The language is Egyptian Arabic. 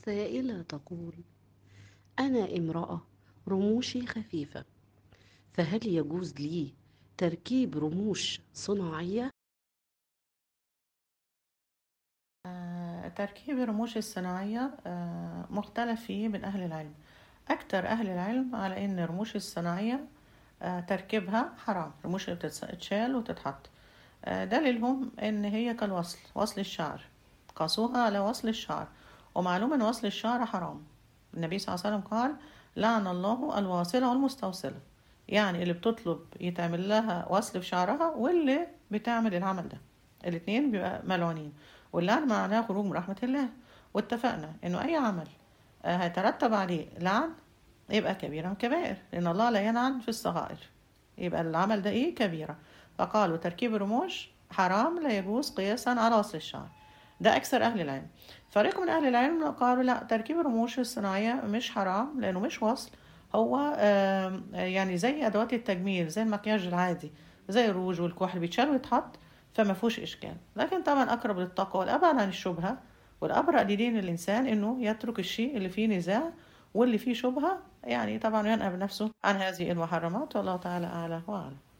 سائلة تقول أنا امرأة رموشي خفيفة فهل يجوز لي تركيب رموش صناعية؟ تركيب الرموش الصناعية آه، مختلف فيه من أهل العلم أكتر أهل العلم على إن الرموش الصناعية آه، تركيبها حرام الرموش اللي بتتشال وتتحط آه، دليلهم إن هي كالوصل وصل الشعر قاسوها على وصل الشعر ومعلوم إن وصل الشعر حرام النبي صلى الله عليه وسلم قال لعن الله الواصلة والمستوصلة يعني اللي بتطلب يتعمل لها وصل في شعرها واللي بتعمل العمل ده الاتنين بيبقى ملعونين واللعن معناه خروج من رحمة الله واتفقنا انه اي عمل آه، هيترتب عليه لعن يبقى كبيرة من كبائر لان الله لا يلعن في الصغائر يبقى العمل ده ايه كبيرة فقالوا تركيب الرموش حرام لا يجوز قياسا على وصل الشعر ده اكثر اهل العلم فريق من اهل العلم قالوا لا تركيب الرموش الصناعية مش حرام لانه مش وصل هو آه، يعني زي ادوات التجميل زي المكياج العادي زي الروج والكحل بيتشال ويتحط فما فيهوش اشكال لكن طبعا اقرب للتقوى والابعد عن الشبهه والابرأ لدين الانسان انه يترك الشيء اللي فيه نزاع واللي فيه شبهه يعني طبعا ينأى بنفسه عن هذه المحرمات والله تعالى اعلى واعلم